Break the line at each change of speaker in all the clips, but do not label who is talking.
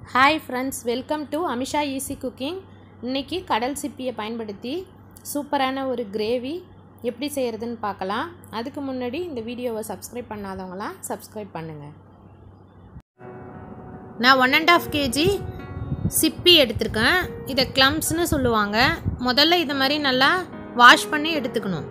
hi friends welcome to Amisha easy cooking இன்றைக்கி கடல் சிப்பியை பயன்படுத்தி சூப்பரான ஒரு கிரேவி எப்படி செய்கிறதுன்னு பார்க்கலாம் அதுக்கு முன்னாடி இந்த வீடியோவை சப்ஸ்கிரைப் பண்ணாதவங்களாம் சப்ஸ்கிரைப் பண்ணுங்கள் நான் ஒன் அண்ட் ஆஃப் கேஜி சிப்பி எடுத்திருக்கேன் இதை க்ளம்ஸ்னு சொல்லுவாங்க முதல்ல இதை மாதிரி நல்லா வாஷ் பண்ணி எடுத்துக்கணும்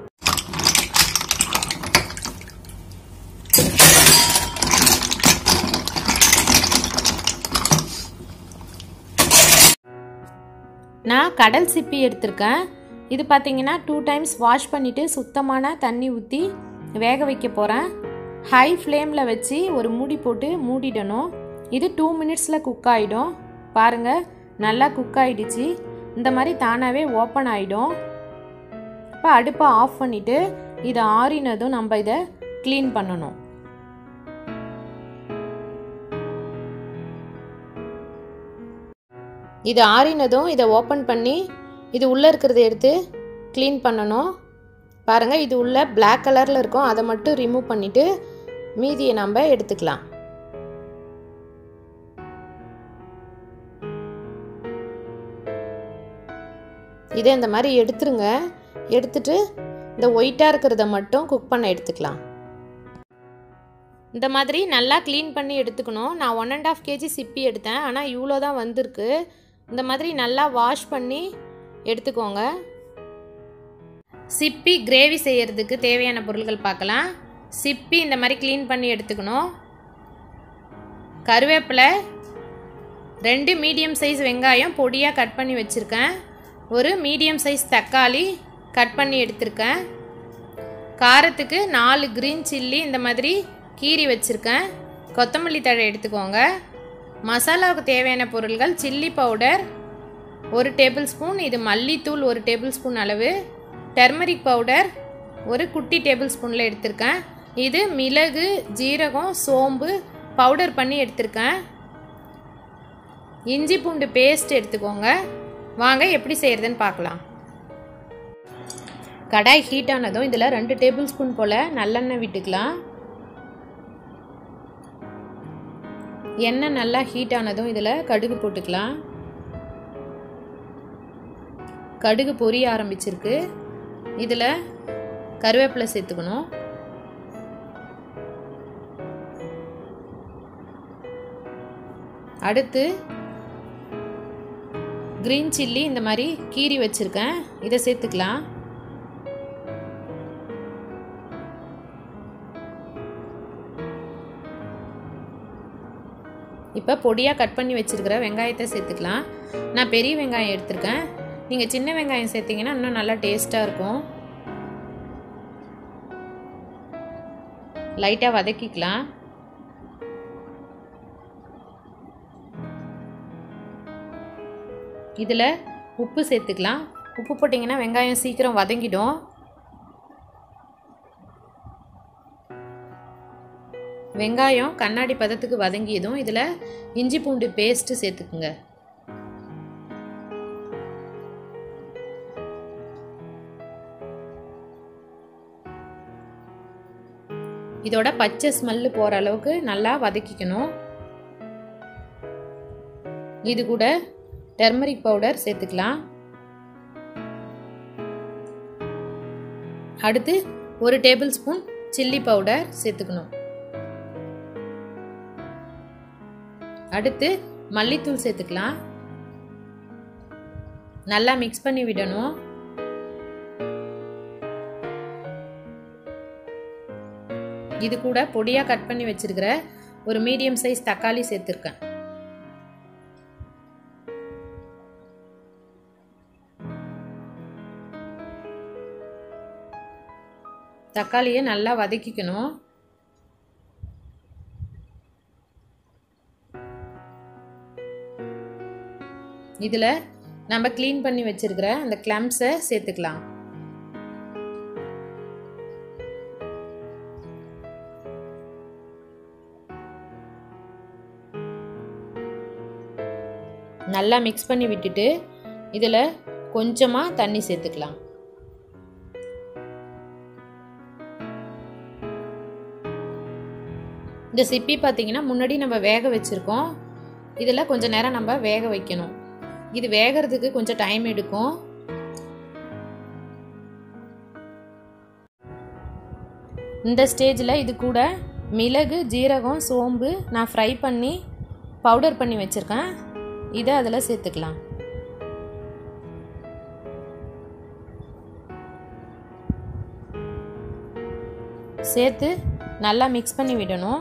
நான் கடல் சிப்பி எடுத்திருக்கேன் இது பார்த்தீங்கன்னா டூ டைம்ஸ் வாஷ் பண்ணிவிட்டு சுத்தமான தண்ணி ஊற்றி வேக வைக்க போகிறேன் ஹை ஃப்ளேமில் வச்சு ஒரு மூடி போட்டு மூடிடணும் இது டூ மினிட்ஸில் குக் ஆகிடும் பாருங்கள் நல்லா குக் ஆகிடுச்சு இந்த மாதிரி தானாகவே ஓப்பன் ஆகிடும் இப்போ அடுப்பை ஆஃப் பண்ணிவிட்டு இதை ஆறினதும் நம்ம இதை க்ளீன் பண்ணணும் இது ஆறினதும் இதை ஓப்பன் பண்ணி இது உள்ளே இருக்கிறத எடுத்து க்ளீன் பண்ணணும் பாருங்கள் இது உள்ள பிளாக் கலரில் இருக்கும் அதை மட்டும் ரிமூவ் பண்ணிவிட்டு மீதியை நம்ம எடுத்துக்கலாம் இதை இந்த மாதிரி எடுத்துருங்க எடுத்துட்டு இந்த ஒயிட்டாக இருக்கிறத மட்டும் குக் பண்ண எடுத்துக்கலாம் இந்த மாதிரி நல்லா க்ளீன் பண்ணி எடுத்துக்கணும் நான் ஒன் அண்ட் ஆஃப் கேஜி சிப்பி எடுத்தேன் ஆனால் இவ்வளோ தான் வந்திருக்கு இந்த மாதிரி நல்லா வாஷ் பண்ணி எடுத்துக்கோங்க சிப்பி கிரேவி செய்கிறதுக்கு தேவையான பொருட்கள் பார்க்கலாம் சிப்பி இந்த மாதிரி க்ளீன் பண்ணி எடுத்துக்கணும் கருவேப்பிலை ரெண்டு மீடியம் சைஸ் வெங்காயம் பொடியாக கட் பண்ணி வச்சுருக்கேன் ஒரு மீடியம் சைஸ் தக்காளி கட் பண்ணி எடுத்திருக்கேன் காரத்துக்கு நாலு க்ரீன் சில்லி இந்த மாதிரி கீரி வச்சுருக்கேன் கொத்தமல்லி தழை எடுத்துக்கோங்க மசாலாவுக்கு தேவையான பொருள்கள் சில்லி பவுடர் ஒரு டேபிள் ஸ்பூன் இது மல்லித்தூள் ஒரு டேபிள் ஸ்பூன் அளவு டர்மரிக் பவுடர் ஒரு குட்டி டேபிள் ஸ்பூனில் எடுத்திருக்கேன் இது மிளகு ஜீரகம் சோம்பு பவுடர் பண்ணி எடுத்திருக்கேன் இஞ்சி பூண்டு பேஸ்ட் எடுத்துக்கோங்க வாங்க எப்படி செய்கிறதுன்னு பார்க்கலாம் கடாய் ஹீட் ஆனதும் இதில் ரெண்டு டேபிள் ஸ்பூன் போல் நல்லெண்ணெய் விட்டுக்கலாம் எண்ணெய் நல்லா ஹீட் ஆனதும் இதில் கடுகு போட்டுக்கலாம் கடுகு பொரிய ஆரம்பிச்சிருக்கு இதில் கருவேப்பிலை சேர்த்துக்கணும் அடுத்து க்ரீன் சில்லி இந்த மாதிரி கீரி வச்சுருக்கேன் இதை சேர்த்துக்கலாம் இப்போ பொடியாக கட் பண்ணி வச்சுருக்கிற வெங்காயத்தை சேர்த்துக்கலாம் நான் பெரிய வெங்காயம் எடுத்திருக்கேன் நீங்கள் சின்ன வெங்காயம் சேர்த்திங்கன்னா இன்னும் நல்லா டேஸ்ட்டாக இருக்கும் லைட்டாக வதக்கிக்கலாம் இதில் உப்பு சேர்த்துக்கலாம் உப்பு போட்டிங்கன்னா வெங்காயம் சீக்கிரம் வதங்கிடும் வெங்காயம் கண்ணாடி பதத்துக்கு வதங்கியதும் இதில் இஞ்சி பூண்டு பேஸ்ட்டு சேர்த்துக்குங்க இதோட பச்சை ஸ்மெல்லு போகிற அளவுக்கு நல்லா வதக்கிக்கணும் இது கூட டர்மரிக் பவுடர் சேர்த்துக்கலாம் அடுத்து ஒரு டேபிள் ஸ்பூன் சில்லி பவுடர் சேர்த்துக்கணும் அடுத்து மல்லித்தூள் சேர்த்துக்கலாம் நல்லா மிக்ஸ் பண்ணி விடணும் இது கூட பொடியாக கட் பண்ணி வச்சிருக்கிற ஒரு மீடியம் சைஸ் தக்காளி சேர்த்துருக்கேன் தக்காளியை நல்லா வதக்கிக்கணும் இதில் நம்ம க்ளீன் பண்ணி வச்சுருக்கிற அந்த கிளம்ஸை சேர்த்துக்கலாம் நல்லா மிக்ஸ் பண்ணி விட்டுட்டு இதில் கொஞ்சமாக தண்ணி சேர்த்துக்கலாம் இந்த சிப்பி பார்த்தீங்கன்னா முன்னாடி நம்ம வேக வச்சுருக்கோம் இதில் கொஞ்சம் நேரம் நம்ம வேக வைக்கணும் இது வேகிறதுக்கு கொஞ்சம் டைம் எடுக்கும் இந்த ஸ்டேஜில் இது கூட மிளகு ஜீரகம் சோம்பு நான் ஃப்ரை பண்ணி பவுடர் பண்ணி வச்சுருக்கேன் இதை அதில் சேர்த்துக்கலாம் சேர்த்து நல்லா மிக்ஸ் பண்ணி விடணும்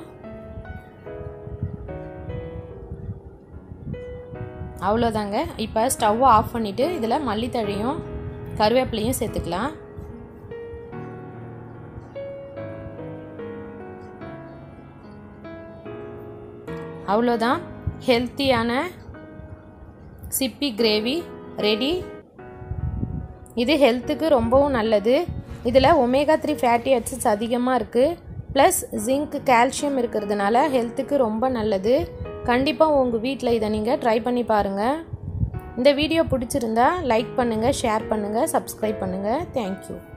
அவ்வளோதாங்க இப்போ ஸ்டவ்வை ஆஃப் பண்ணிவிட்டு இதில் மல்லித்தழையும் கருவேப்பிலையும் சேர்த்துக்கலாம் அவ்வளோதான் ஹெல்த்தியான சிப்பி கிரேவி ரெடி இது ஹெல்த்துக்கு ரொம்பவும் நல்லது இதில் ஒமேகா த்ரீ ஃபேட்டி அசிட்ஸ் அதிகமாக இருக்குது ப்ளஸ் ஜிங்க் கால்சியம் இருக்கிறதுனால ஹெல்த்துக்கு ரொம்ப நல்லது கண்டிப்பாக உங்கள் வீட்டில் இதை நீங்கள் ட்ரை பண்ணி பாருங்கள் இந்த வீடியோ பிடிச்சிருந்தா லைக் பண்ணுங்கள் ஷேர் பண்ணுங்கள் சப்ஸ்கிரைப் பண்ணுங்கள் தேங்க்யூ